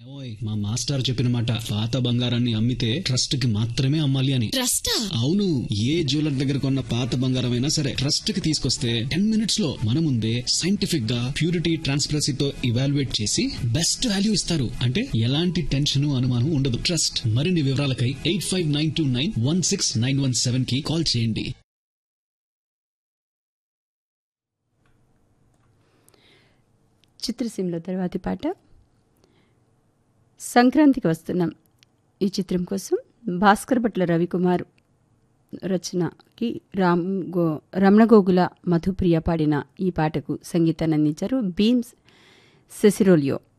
ఓయ్ మా మాస్టర్ చెప్పిన మాట పాత బంగారాన్ని అమ్మితే ట్రస్ట్ కి మాత్రమే అమ్మాలి అని ట్రస్టా అవును ఏ జ్యువెలర్ దగ్గర కొన్న పాత బంగారం అయినా సరే ట్రస్ట్ కి తీసుకొస్తే టెన్ మినిట్స్ లో మన ముందే సైంటిఫిక్ గా ప్యూరిటీ ట్రాన్స్పరసీతో ఇవాల్యుయేట్ చేసి బెస్ట్ వాల్యూ ఇస్తారు అంటే ఎలాంటి టెన్షన్ అనుమానం ఉండదు ట్రస్ట్ మరిన్ని వివరాలకై eight five nine two nine one six nine one seven కి కాల్ చేయండి చిత్రసీమలో తర్వాతి పాట సంక్రాంతికి వస్తున్నాం ఈ చిత్రం కోసం భాస్కర్ భట్ల రవికుమార్ రచనకి రామ్ గో రమణగోగుల మధుప్రియ పాడిన ఈ పాటకు సంగీతాన్ని అందించారు బీమ్స్ సెసిరోలియో